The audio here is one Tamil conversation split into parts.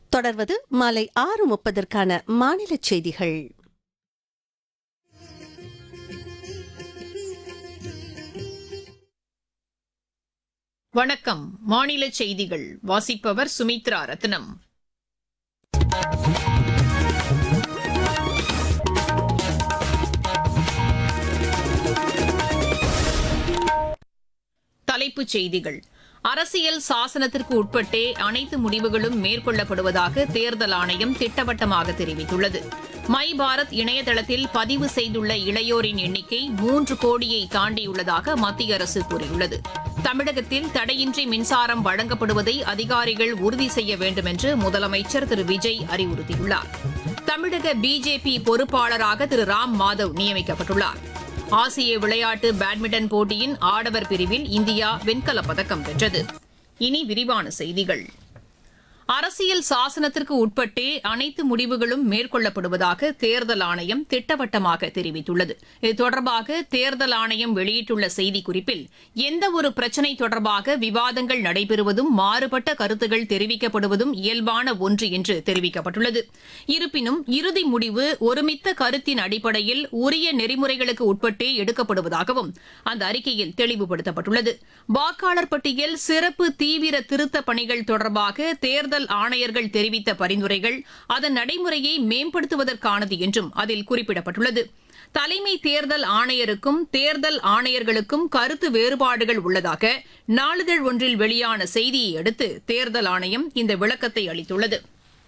தொடர்வது மாலை ஆறு முப்பதற்கான மாநில செய்திகள் வணக்கம் மாநில செய்திகள் வாசிப்பவர் சுமித்ரா ரத்னம் தலைப்புச் செய்திகள் அரசியல் சாசனத்திற்கு உட்பட்டே அனைத்து முடிவுகளும் மேற்கொள்ளப்படுவதாக தேர்தல் ஆணையம் திட்டவட்டமாக தெரிவித்துள்ளது மை பாரத் இணையதளத்தில் பதிவு செய்துள்ள இளையோரின் எண்ணிக்கை மூன்று கோடியை தாண்டியுள்ளதாக மத்திய அரசு கூறியுள்ளது தமிழகத்தில் தடையின்றி மின்சாரம் வழங்கப்படுவதை அதிகாரிகள் உறுதி செய்ய வேண்டும் என்று முதலமைச்சர் திரு விஜய் அறிவுறுத்தியுள்ளார் தமிழக பிஜேபி பொறுப்பாளராக திரு ராம் மாதவ் நியமிக்கப்பட்டுள்ளார் ஆசிய விளையாட்டு பேட்மிண்டன் போட்டியின் ஆடவர் பிரிவில் இந்தியா வெண்கலப் பதக்கம் வென்றது இனி விரிவான செய்திகள் அரசியல் சாசனத்திற்கு உட்பட்டே அனைத்து முடிவுகளும் மேற்கொள்ளப்படுவதாக தேர்தல் ஆணையம் திட்டவட்டமாக தெரிவித்துள்ளது இது தொடர்பாக தேர்தல் ஆணையம் வெளியிட்டுள்ள செய்திக்குறிப்பில் எந்த ஒரு பிரச்சினை தொடர்பாக விவாதங்கள் நடைபெறுவதும் மாறுபட்ட கருத்துகள் தெரிவிக்கப்படுவதும் இயல்பான ஒன்று என்று தெரிவிக்கப்பட்டுள்ளது இருப்பினும் இறுதி முடிவு ஒருமித்த கருத்தின் அடிப்படையில் உரிய நெறிமுறைகளுக்கு உட்பட்டே எடுக்கப்படுவதாகவும் அந்த அறிக்கையில் தெளிவுபடுத்தப்பட்டுள்ளது வாக்காளர் பட்டியல் சிறப்பு தீவிர திருத்த பணிகள் தொடர்பாக தேர்தல் ஆணையர்கள் தெரிவித்த பரிந்துரைகள் அதன் நடைமுறையை மேம்படுத்துவதற்கானது என்றும் அதில் குறிப்பிடப்பட்டுள்ளது தலைமை தேர்தல் ஆணையருக்கும் தேர்தல் ஆணையர்களுக்கும் கருத்து வேறுபாடுகள் உள்ளதாக நாளிதழ் ஒன்றில் வெளியான செய்தியை அடுத்து தேர்தல் ஆணையம் இந்த விளக்கத்தை அளித்துள்ளது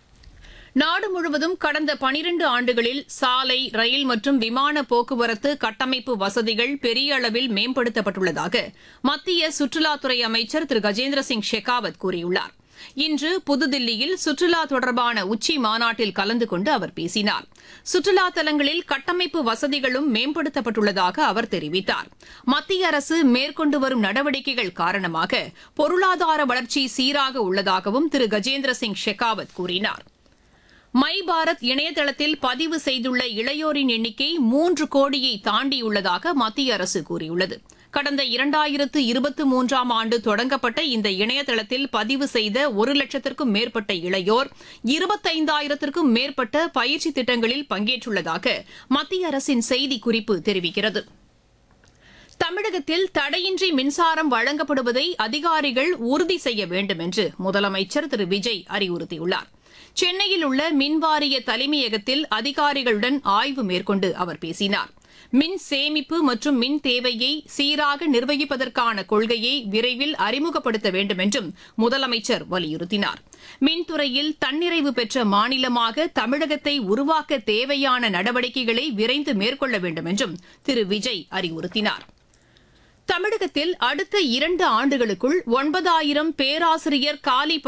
நாடு முழுவதும் கடந்த பனிரண்டு ஆண்டுகளில் சாலை ரயில் மற்றும் விமான போக்குவரத்து கட்டமைப்பு வசதிகள் பெரிய அளவில் மேம்படுத்தப்பட்டுள்ளதாக மத்திய சுற்றுலாத்துறை அமைச்சர் திரு கஜேந்திர சிங் ஷெகாவத் கூறியுள்ளார் இன்று புதுதில்லியில் சுற்றுலா தொடர்பான உச்சி மாநாட்டில் கலந்து கொண்டு அவர் பேசினார் சுற்றுலா தலங்களில் கட்டமைப்பு வசதிகளும் மேம்படுத்தப்பட்டுள்ளதாக அவர் தெரிவித்தார் மத்திய அரசு மேற்கொண்டு வரும் நடவடிக்கைகள் காரணமாக பொருளாதார வளர்ச்சி சீராக உள்ளதாகவும் திரு கஜேந்திர சிங் ஷெகாவத் கூறினார் மை பாரத் இணையதளத்தில் பதிவு செய்துள்ள இளையோரின் எண்ணிக்கை மூன்று கோடியை தாண்டியுள்ளதாக மத்திய அரசு கூறியுள்ளது கடந்த இரண்டாயிரத்து இருபத்தி மூன்றாம் ஆண்டு தொடங்கப்பட்ட இந்த இணையதளத்தில் பதிவு செய்த ஒரு லட்சத்திற்கும் மேற்பட்ட இளையோர் இருபத்தைந்தாயிரத்திற்கும் மேற்பட்ட பயிற்சி திட்டங்களில் பங்கேற்றுள்ளதாக மத்திய அரசின் செய்திக்குறிப்பு தெரிவிக்கிறது தமிழகத்தில் தடையின்றி மின்சாரம் வழங்கப்படுவதை அதிகாரிகள் உறுதி செய்ய வேண்டும் என்று முதலமைச்சர் திரு விஜய் அறிவுறுத்தியுள்ளார் சென்னையில் உள்ள மின்வாரிய தலைமையகத்தில் அதிகாரிகளுடன் ஆய்வு மேற்கொண்டு அவர் பேசினார் மின் சேமிப்பு மற்றும் மின் தேவையை சீராக நிர்வகிப்பதற்கான கொள்கையை விரைவில் அறிமுகப்படுத்த வேண்டும் என்றும் முதலமைச்சர் வலியுறுத்தினார் மின்துறையில் தன்னிறைவு பெற்ற மாநிலமாக தமிழகத்தை உருவாக்க தேவையான நடவடிக்கைகளை விரைந்து மேற்கொள்ள வேண்டும் என்றும் திரு விஜய் அறிவுறுத்தினார் தமிழகத்தில் அடுத்த இரண்டு ஆண்டுகளுக்குள் ஒன்பதாயிரம் பேராசிரியர் காலி